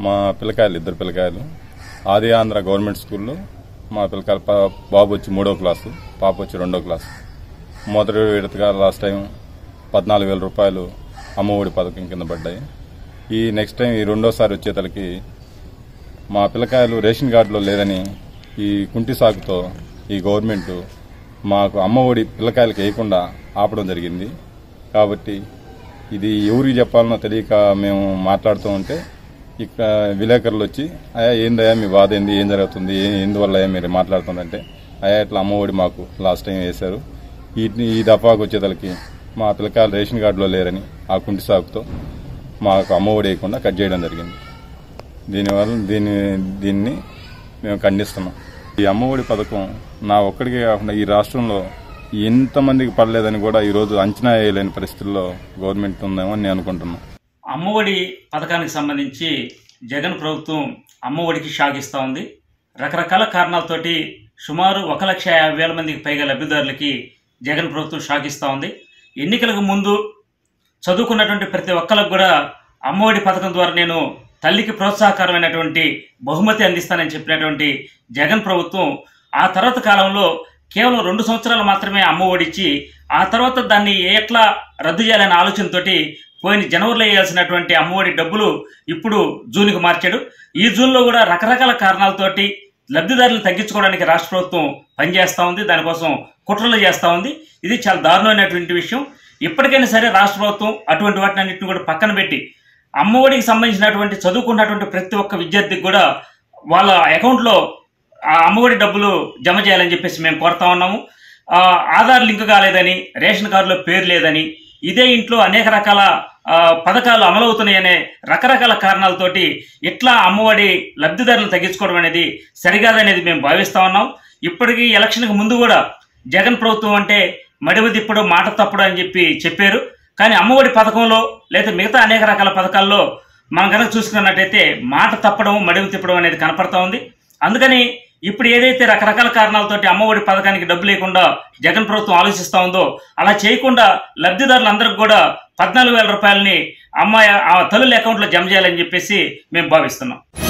మా పిల్లకాయలు ఇద్దరు పిల్లకాయలు ఆది ఆంధ్ర గవర్నమెంట్ స్కూల్లో మా పిల్లకాయలు పా- బాబు వచ్చి మూడో క్లాసు పాప వచ్చి రెండో క్లాసు మొదటి విడతగా లాస్ట్ టైం పద్నాలుగు వేల రూపాయలు అమ్మఒడి పథకం కింద పడ్డాయి ఈ నెక్స్ట్ టైం ఈ రెండోసారి వచ్చేతలకి మా పిల్లకాయలు రేషన్ కార్డులో లేదని ఈ కుంటి సాగుతో ఈ గవర్నమెంట్ మాకు అమ్మఒడి పిల్లకాయలకు వేయకుండా ఆపడం జరిగింది కాబట్టి ఇది ఎవరికి చెప్పాలనో తెలియక మేము మాట్లాడుతూ ఉంటే ఇక్కడ విలేకరులు వచ్చి అయ్యా ఏందయ్యా మీ బాధ ఏంది ఏం జరుగుతుంది ఏ- ఎందువల్ల అయ్యా మీరు మాట్లాడుతుందంటే అయ్యా ఇట్లా అమ్మఒడి మాకు లాస్ట్ టైం వేశారు ఈ ఈ దఫాకు వచ్చేతలకి మా పిల్లకాయలు రేషన్ కార్డులో లేరని ఆ కుంటి సాగుతో మాకు అమ్మఒడి వేయకుండా కట్ చేయడం జరిగింది దీనివల్ల దీని దీన్ని మేము ఖండిస్తున్నాం ఈ అమ్మఒడి పథకం నా ఒక్కడికే కాకుండా ఈ రాష్ట్రంలో ఎంతమందికి పడలేదని కూడా ఈరోజు అంచనా వేయలేని పరిస్థితుల్లో గవర్నమెంట్ ఉందేమో అని నేను అనుకుంటున్నాను అమ్మఒడి పథకానికి సంబంధించి జగన్ ప్రభుత్వం అమ్మఒడికి షాక్ ఇస్తూ ఉంది రకరకాల కారణాలతోటి సుమారు ఒక లక్ష యాభై వేల మందికి పైగా లబ్ధిదారులకి జగన్ ప్రభుత్వం షాక్ ఇస్తూ ఉంది ఎన్నికలకు ముందు చదువుకున్నటువంటి ప్రతి ఒక్కరికి కూడా అమ్మఒడి పథకం ద్వారా నేను తల్లికి ప్రోత్సాహకరమైనటువంటి బహుమతి అందిస్తానని చెప్పినటువంటి జగన్ ప్రభుత్వం ఆ తర్వాత కాలంలో కేవలం రెండు సంవత్సరాలు మాత్రమే అమ్మఒడి ఇచ్చి ఆ తర్వాత దాన్ని ఎట్లా రద్దు చేయాలనే ఆలోచనతోటి పోయిన జనవరిలో వేయాల్సినటువంటి అమ్మఒడి డబ్బులు ఇప్పుడు జూన్కి మార్చాడు ఈ జూన్లో కూడా రకరకాల కారణాలతోటి లబ్ధిదారులను తగ్గించుకోవడానికి రాష్ట్ర ప్రభుత్వం పనిచేస్తూ ఉంది దానికోసం కుట్రలు చేస్తూ ఉంది ఇది చాలా దారుణమైనటువంటి విషయం ఇప్పటికైనా సరే రాష్ట్ర ప్రభుత్వం అటువంటి వాటిని అన్నింటిని కూడా పక్కన పెట్టి అమ్మఒడికి సంబంధించినటువంటి చదువుకున్నటువంటి ప్రతి ఒక్క విద్యార్థికి కూడా వాళ్ళ అకౌంట్లో ఆ అమ్మఒడి డబ్బులు జమ చేయాలని చెప్పేసి మేము కోరుతా ఉన్నాము ఆ, ఆధార్ లింక్ కాలేదని రేషన్ కార్డులో పేరు లేదని ఇదే ఇంట్లో అనేక రకాల ఆ, పథకాలు అమలవుతున్నాయనే రకరకాల కారణాలతోటి ఇట్లా అమ్మఒడి లబ్ధిదారులను తగ్గించుకోవడం అనేది సరికాదనేది మేము భావిస్తా ఉన్నాం ఇప్పటికీ ఎలక్షన్కి ముందు కూడా జగన్ ప్రభుత్వం అంటే మడివ తిప్పడం మాట తప్పడం అని చెప్పి చెప్పారు కానీ అమ్మఒడి పథకంలో లేదా మిగతా అనేక రకాల పథకాల్లో మనం కనుక చూసుకున్నట్టయితే మాట తప్పడం మడివ తిప్పడం అనేది కనపడతా ఉంది అందుకని ఇప్పుడు ఏదైతే రకరకాల కారణాలతోటి అమ్మఒడి పథకానికి డబ్బు లేకుండా జగన్ ప్రభుత్వం ఆలోచిస్తూ ఉందో అలా చేయకుండా లబ్ధిదారులందరికీ కూడా పద్నాలుగు వేల రూపాయలని అమ్మాయి ఆ తల్లుల అకౌంట్లో జమ చేయాలని చెప్పేసి మేము భావిస్తున్నాం